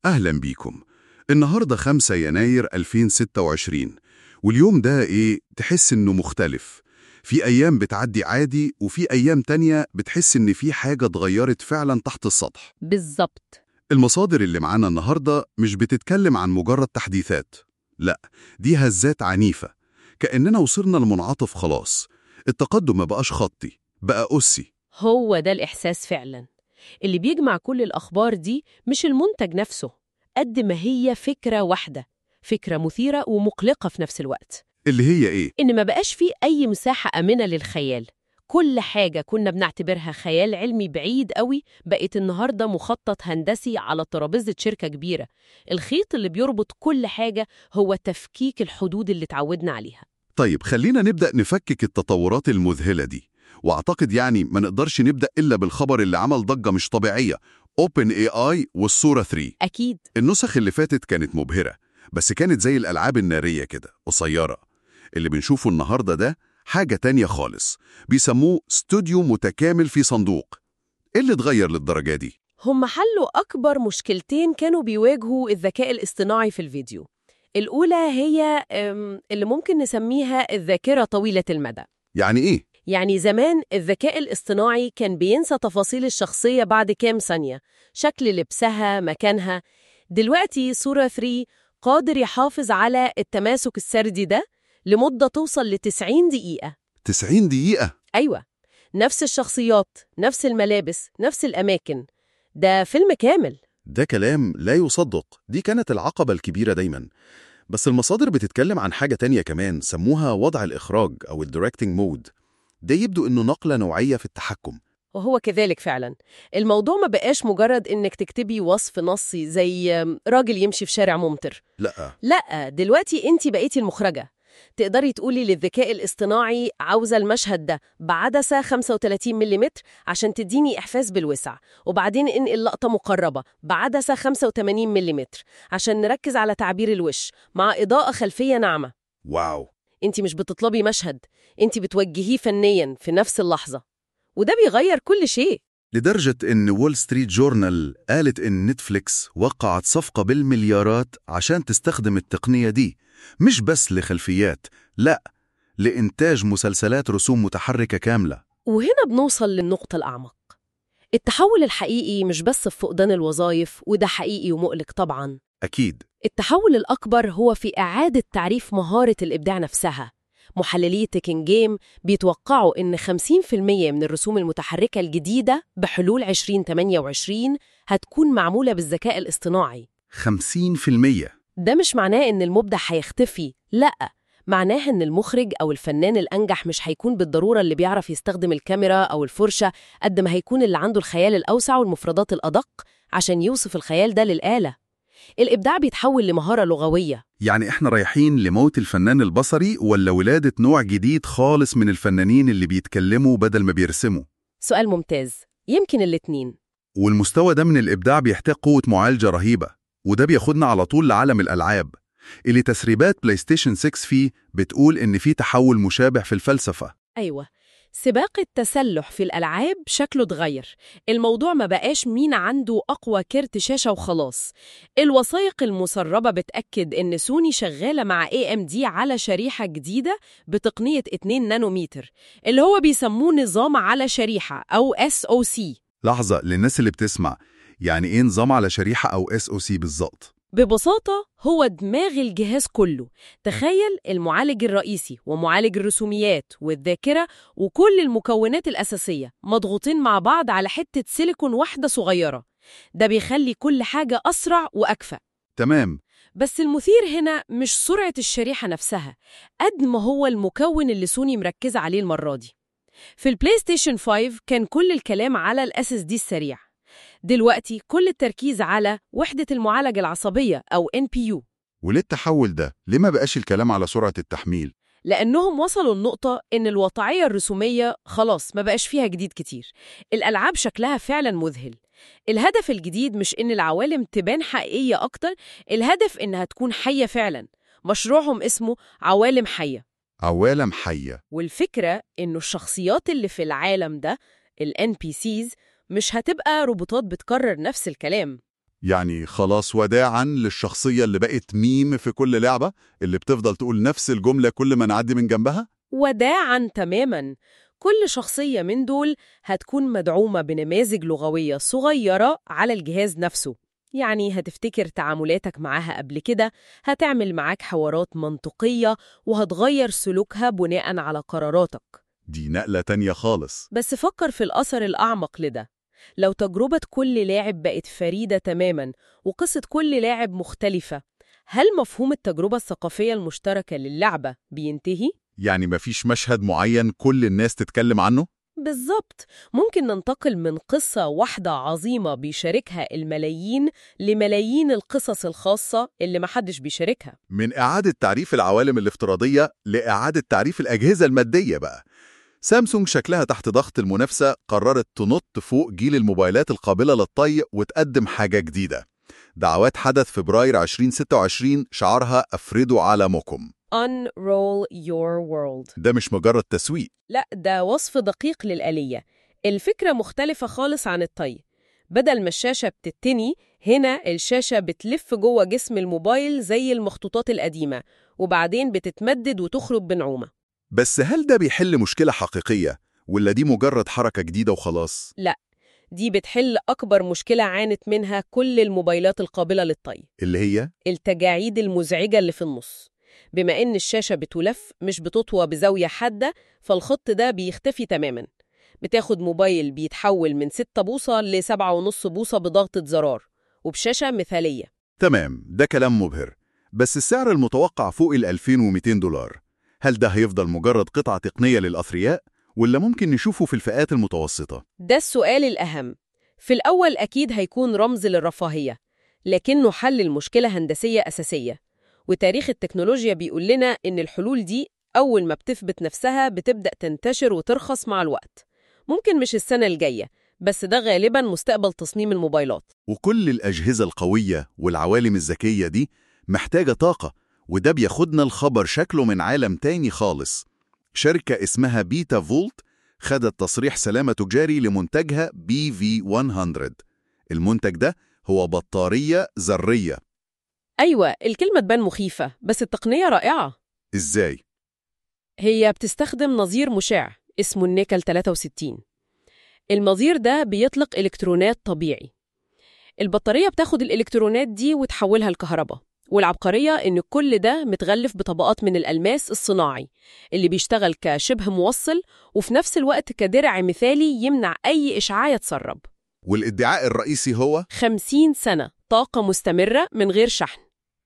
أهلا بيكم النهاردة 5 يناير 2026 واليوم ده إيه تحس إنه مختلف في أيام بتعدي عادي وفي أيام تانية بتحس إن في حاجة اتغيرت فعلا تحت السطح بالظبط المصادر اللي معانا النهاردة مش بتتكلم عن مجرد تحديثات لا دي هزات عنيفة كأننا وصلنا لمنعطف خلاص التقدم ما بقاش خطي بقى أسي هو ده الإحساس فعلا اللي بيجمع كل الأخبار دي مش المنتج نفسه قد ما هي فكرة واحدة فكرة مثيرة ومقلقة في نفس الوقت اللي هي إيه؟ إن ما بقاش فيه أي مساحة آمنة للخيال كل حاجة كنا بنعتبرها خيال علمي بعيد قوي بقت النهاردة مخطط هندسي على ترابيزة شركة كبيرة الخيط اللي بيربط كل حاجة هو تفكيك الحدود اللي اتعودنا عليها طيب خلينا نبدأ نفكك التطورات المذهلة دي واعتقد يعني ما نقدرش نبدأ إلا بالخبر اللي عمل ضجة مش طبيعية OpenAI والصورة 3 أكيد النسخ اللي فاتت كانت مبهرة بس كانت زي الألعاب النارية كده قصيرة اللي بنشوفه النهاردة ده حاجة تانية خالص بيسموه استوديو متكامل في صندوق إيه اللي اتغير للدرجة دي؟ هم حلوا أكبر مشكلتين كانوا بيواجهوا الذكاء الاصطناعي في الفيديو الأولى هي أم، اللي ممكن نسميها الذاكرة طويلة المدى يعني إيه؟ يعني زمان الذكاء الاصطناعي كان بينسى تفاصيل الشخصية بعد كام ثانية شكل لبسها مكانها دلوقتي صورة 3 قادر يحافظ على التماسك السردي ده لمدة توصل ل 90 دقيقة 90 دقيقة أيوة نفس الشخصيات نفس الملابس نفس الأماكن ده فيلم كامل ده كلام لا يصدق دي كانت العقبة الكبيرة دايما بس المصادر بتتكلم عن حاجة تانية كمان سموها وضع الإخراج أو الدايركتنج مود ده يبدو إنه نقلة نوعية في التحكم وهو كذلك فعلا الموضوع ما بقاش مجرد إنك تكتبي وصف نصي زي راجل يمشي في شارع ممطر لا لا دلوقتي انت بقيتي المخرجة تقدري تقولي للذكاء الاصطناعي عاوزة المشهد ده بعدسة 35 ملم عشان تديني إحساس بالوسع وبعدين انقل لقطة مقربة بعدسة 85 ملم عشان نركز على تعبير الوش مع إضاءة خلفية ناعمة واو انت مش بتطلبي مشهد انت بتوجهيه فنيا في نفس اللحظة وده بيغير كل شيء لدرجة إن وول ستريت جورنال قالت إن نتفليكس وقعت صفقة بالمليارات عشان تستخدم التقنية دي مش بس لخلفيات لا لإنتاج مسلسلات رسوم متحركة كاملة وهنا بنوصل للنقطة الأعمق التحول الحقيقي مش بس في فقدان الوظائف وده حقيقي ومقلق طبعاً أكيد التحول الأكبر هو في إعادة تعريف مهارة الإبداع نفسها محللي تيكن جيم بيتوقعوا إن 50% من الرسوم المتحركة الجديدة بحلول 2028 هتكون معمولة بالذكاء الاصطناعي 50% ده مش معناه إن المبدع هيختفي لأ معناه إن المخرج أو الفنان الأنجح مش هيكون بالضرورة اللي بيعرف يستخدم الكاميرا أو الفرشة قد ما هيكون اللي عنده الخيال الأوسع والمفردات الأدق عشان يوصف الخيال ده للآلة الإبداع بيتحول لمهارة لغوية يعني إحنا رايحين لموت الفنان البصري ولا ولادة نوع جديد خالص من الفنانين اللي بيتكلموا بدل ما بيرسموا سؤال ممتاز يمكن الاتنين والمستوى ده من الإبداع بيحتاج قوة معالجة رهيبة وده بياخدنا على طول لعالم الألعاب اللي تسريبات بلاي ستيشن 6 فيه بتقول إن في تحول مشابه في الفلسفة أيوة سباق التسلح في الألعاب شكله اتغير الموضوع ما بقاش مين عنده أقوى كرت شاشة وخلاص الوثائق المسربة بتأكد إن سوني شغالة مع AMD على شريحة جديدة بتقنية 2 نانومتر اللي هو بيسموه نظام على شريحة أو SOC لحظة للناس اللي بتسمع يعني إيه نظام على شريحة أو SOC بالظبط؟ ببساطة هو دماغ الجهاز كله تخيل المعالج الرئيسي ومعالج الرسوميات والذاكرة وكل المكونات الأساسية مضغوطين مع بعض على حتة سيليكون واحدة صغيرة ده بيخلي كل حاجة أسرع وأكفأ تمام بس المثير هنا مش سرعة الشريحة نفسها قد ما هو المكون اللي سوني مركزة عليه المرة دي في البلاي ستيشن 5 كان كل الكلام على الاس اس دي السريع دلوقتي كل التركيز على وحدة المعالجة العصبية أو NPU وليه التحول ده؟ ليه ما بقاش الكلام على سرعة التحميل؟ لأنهم وصلوا النقطة إن الواقعية الرسومية خلاص ما بقاش فيها جديد كتير الألعاب شكلها فعلا مذهل الهدف الجديد مش إن العوالم تبان حقيقية أكتر الهدف إنها تكون حية فعلا مشروعهم اسمه عوالم حية عوالم حية والفكرة إنه الشخصيات اللي في العالم ده ال NPCs مش هتبقى روبوتات بتكرر نفس الكلام يعني خلاص وداعا للشخصية اللي بقت ميم في كل لعبة اللي بتفضل تقول نفس الجملة كل ما نعدي من جنبها؟ وداعا تماما كل شخصية من دول هتكون مدعومة بنماذج لغوية صغيرة على الجهاز نفسه يعني هتفتكر تعاملاتك معاها قبل كده هتعمل معاك حوارات منطقية وهتغير سلوكها بناء على قراراتك دي نقلة تانية خالص بس فكر في الأثر الأعمق لده لو تجربة كل لاعب بقت فريدة تماما وقصة كل لاعب مختلفة هل مفهوم التجربة الثقافية المشتركة للعبة بينتهي؟ يعني مفيش مشهد معين كل الناس تتكلم عنه؟ بالظبط ممكن ننتقل من قصة واحدة عظيمة بيشاركها الملايين لملايين القصص الخاصة اللي محدش بيشاركها من إعادة تعريف العوالم الافتراضية لإعادة تعريف الأجهزة المادية بقى سامسونج شكلها تحت ضغط المنافسة قررت تنط فوق جيل الموبايلات القابلة للطي وتقدم حاجة جديدة دعوات حدث فبراير 2026 شعارها أفردوا عالمكم Unroll your world ده مش مجرد تسويق لا ده وصف دقيق للآلية الفكرة مختلفة خالص عن الطي بدل ما الشاشة بتتني هنا الشاشة بتلف جوه جسم الموبايل زي المخطوطات القديمة وبعدين بتتمدد وتخرج بنعومة بس هل ده بيحل مشكلة حقيقية ولا دي مجرد حركة جديدة وخلاص؟ دي بتحل أكبر مشكلة عانت منها كل الموبايلات القابلة للطي اللي هي التجاعيد المزعجة اللي في النص بما إن الشاشة بتلف مش بتطوى بزاوية حادة فالخط ده بيختفي تماما بتاخد موبايل بيتحول من 6 بوصة ل 7.5 بوصة بضغطة زرار وبشاشة مثالية تمام ده كلام مبهر بس السعر المتوقع فوق ال 2200 دولار هل ده هيفضل مجرد قطعة تقنية للأثرياء ولا ممكن نشوفه في الفئات المتوسطة؟ ده السؤال الأهم في الأول أكيد هيكون رمز للرفاهية لكنه حل المشكلة هندسية أساسية وتاريخ التكنولوجيا بيقول لنا إن الحلول دي أول ما بتثبت نفسها بتبدأ تنتشر وترخص مع الوقت ممكن مش السنة الجاية بس ده غالبا مستقبل تصميم الموبايلات وكل الأجهزة القوية والعوالم الذكية دي محتاجة طاقة وده بياخدنا الخبر شكله من عالم تاني خالص شركة اسمها بيتا فولت خدت تصريح سلامة تجاري لمنتجها بي في 100 المنتج ده هو بطارية ذرية أيوة الكلمة تبان مخيفة بس التقنية رائعة إزاي؟ هي بتستخدم نظير مشع اسمه النيكل 63 النظير ده بيطلق إلكترونات طبيعي البطارية بتاخد الإلكترونات دي وتحولها لكهرباء والعبقرية إن كل ده متغلف بطبقات من الألماس الصناعي اللي بيشتغل كشبه موصل وفي نفس الوقت كدرع مثالي يمنع أي إشعاع يتسرب والادعاء الرئيسي هو 50 سنة طاقة مستمرة من غير شحن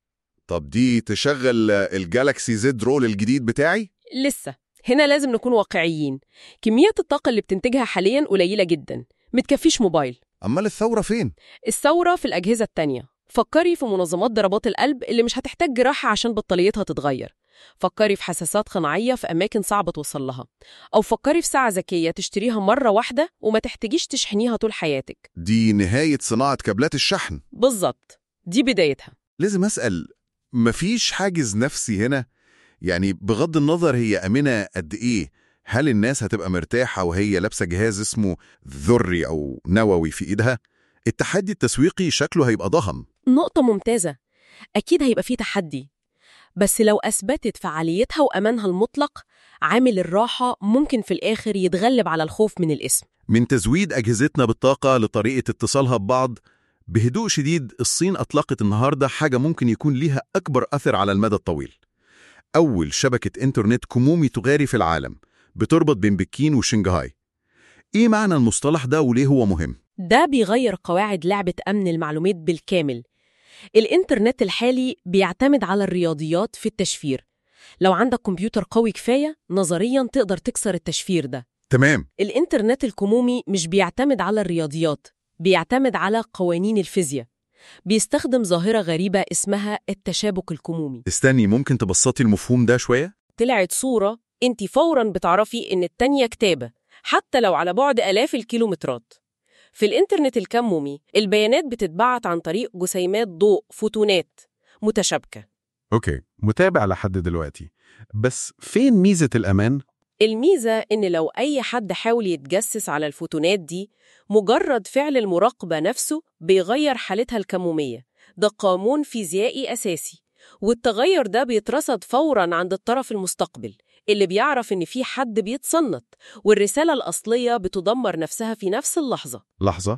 طب دي تشغل الجالاكسي زد رول الجديد بتاعي؟ لسه هنا لازم نكون واقعيين كميات الطاقة اللي بتنتجها حاليا قليلة جدا متكفيش موبايل أمال الثورة فين؟ الثورة في الأجهزة التانية فكري في منظمات ضربات القلب اللي مش هتحتاج جراحة عشان بطاريتها تتغير فكري في حساسات قناعية في أماكن صعبة توصل لها أو فكري في ساعة ذكية تشتريها مرة واحدة وما تحتاجيش تشحنيها طول حياتك دي نهاية صناعة كابلات الشحن بالظبط دي بدايتها لازم أسأل مفيش حاجز نفسي هنا؟ يعني بغض النظر هي أمنة قد إيه هل الناس هتبقى مرتاحة وهي لابسة جهاز اسمه ذري أو نووي في إيدها؟ التحدي التسويقي شكله هيبقى ضخم نقطة ممتازة أكيد هيبقى فيه تحدي بس لو أثبتت فعاليتها وأمانها المطلق عامل الراحة ممكن في الآخر يتغلب على الخوف من الاسم من تزويد أجهزتنا بالطاقة لطريقة اتصالها ببعض بهدوء شديد الصين أطلقت النهاردة حاجة ممكن يكون ليها أكبر أثر على المدى الطويل أول شبكة إنترنت كمومي تجاري في العالم بتربط بين بكين وشنغهاي إيه معنى المصطلح ده وليه هو مهم؟ ده بيغير قواعد لعبة أمن المعلومات بالكامل الإنترنت الحالي بيعتمد على الرياضيات في التشفير لو عندك كمبيوتر قوي كفاية نظرياً تقدر تكسر التشفير ده تمام الإنترنت الكمومي مش بيعتمد على الرياضيات بيعتمد على قوانين الفيزياء بيستخدم ظاهرة غريبة اسمها التشابك الكمومي استني ممكن تبسطي المفهوم ده شوية؟ طلعت صورة انت فوراً بتعرفي إن التانية كتابة حتى لو على بعد آلاف الكيلومترات في الإنترنت الكمومي البيانات بتتبعت عن طريق جسيمات ضوء فوتونات متشابكة أوكي متابع لحد دلوقتي بس فين ميزة الأمان؟ الميزة إن لو أي حد حاول يتجسس على الفوتونات دي مجرد فعل المراقبة نفسه بيغير حالتها الكمومية ده قانون فيزيائي أساسي والتغير ده بيترصد فوراً عند الطرف المستقبل اللي بيعرف إن في حد بيتصنت والرسالة الأصلية بتدمر نفسها في نفس اللحظة لحظة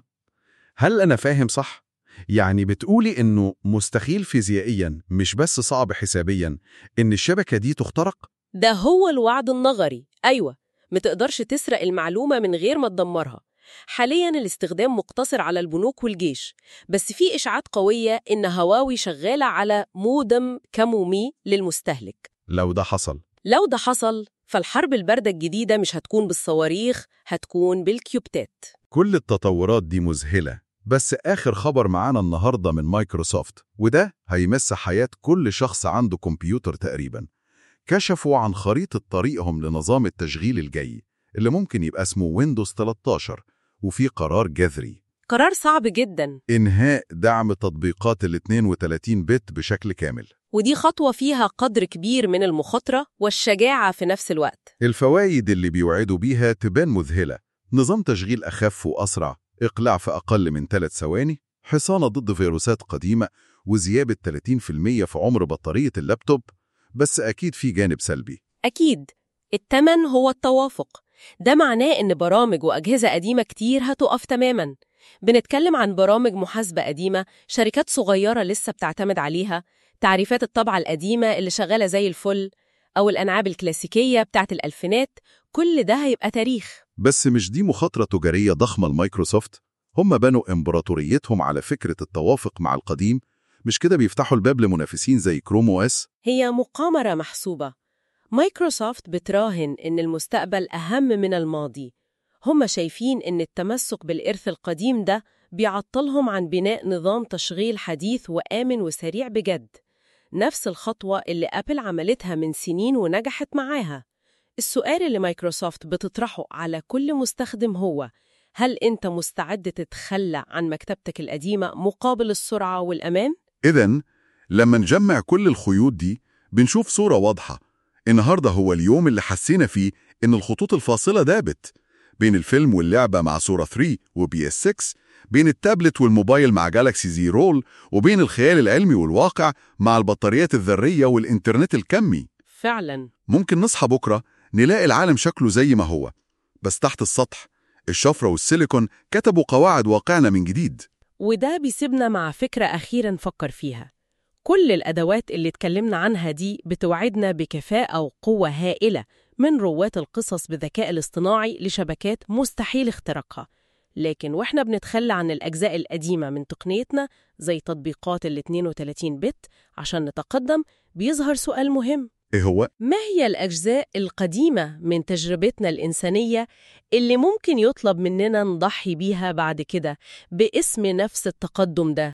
هل أنا فاهم صح؟ يعني بتقولي إنه مستحيل فيزيائيا مش بس صعب حسابيا إن الشبكة دي تخترق؟ ده هو الوعد النظري أيوة متقدرش تسرق المعلومة من غير ما تدمرها حاليا الاستخدام مقتصر على البنوك والجيش بس في إشاعات قوية إن هواوي شغالة على مودم كمومي للمستهلك لو ده حصل لو ده حصل فالحرب الباردة الجديدة مش هتكون بالصواريخ هتكون بالكيوبتات كل التطورات دي مذهلة بس آخر خبر معانا النهاردة من مايكروسوفت وده هيمس حياة كل شخص عنده كمبيوتر تقريبا كشفوا عن خريطة طريقهم لنظام التشغيل الجاي اللي ممكن يبقى اسمه ويندوز 13 وفي قرار جذري قرار صعب جدا إنهاء دعم تطبيقات ال 32 بت بشكل كامل ودي خطوة فيها قدر كبير من المخاطرة والشجاعة في نفس الوقت الفوائد اللي بيوعدوا بيها تبان مذهلة نظام تشغيل أخف وأسرع إقلاع في أقل من 3 ثواني حصانة ضد فيروسات قديمة وزيادة 30% في عمر بطارية اللابتوب بس أكيد في جانب سلبي أكيد التمن هو التوافق ده معناه إن برامج وأجهزة قديمة كتير هتقف تماماً بنتكلم عن برامج محاسبة قديمة شركات صغيرة لسه بتعتمد عليها تعريفات الطبعة القديمة اللي شغالة زي الفل أو الأنعاب الكلاسيكية بتاعت الألفينات كل ده هيبقى تاريخ بس مش دي مخاطرة تجارية ضخمة لمايكروسوفت هم بنوا إمبراطوريتهم على فكرة التوافق مع القديم مش كده بيفتحوا الباب لمنافسين زي كروم او اس هي مقامرة محسوبة مايكروسوفت بتراهن إن المستقبل أهم من الماضي هم شايفين إن التمسك بالإرث القديم ده بيعطلهم عن بناء نظام تشغيل حديث وآمن وسريع بجد نفس الخطوة اللي أبل عملتها من سنين ونجحت معاها السؤال اللي مايكروسوفت بتطرحه على كل مستخدم هو هل أنت مستعد تتخلى عن مكتبتك القديمة مقابل السرعة والأمان؟ إذا لما نجمع كل الخيوط دي بنشوف صورة واضحة النهاردة هو اليوم اللي حسينا فيه إن الخطوط الفاصلة دابت بين الفيلم واللعبة مع صورة 3 وبي اس 6 بين التابلت والموبايل مع جالاكسي زي رول وبين الخيال العلمي والواقع مع البطاريات الذرية والإنترنت الكمي فعلاً ممكن نصحى بكرة نلاقي العالم شكله زي ما هو بس تحت السطح الشفرة والسيليكون كتبوا قواعد واقعنا من جديد وده بيسيبنا مع فكرة أخيرة نفكر فيها كل الأدوات اللي اتكلمنا عنها دي بتوعدنا بكفاءة وقوة هائلة من رواد القصص بالذكاء الاصطناعي لشبكات مستحيل اختراقها لكن وإحنا بنتخلى عن الأجزاء القديمة من تقنيتنا زي تطبيقات ال 32 بت عشان نتقدم بيظهر سؤال مهم إيه هو؟ ما هي الأجزاء القديمة من تجربتنا الإنسانية اللي ممكن يطلب مننا نضحي بيها بعد كده باسم نفس التقدم ده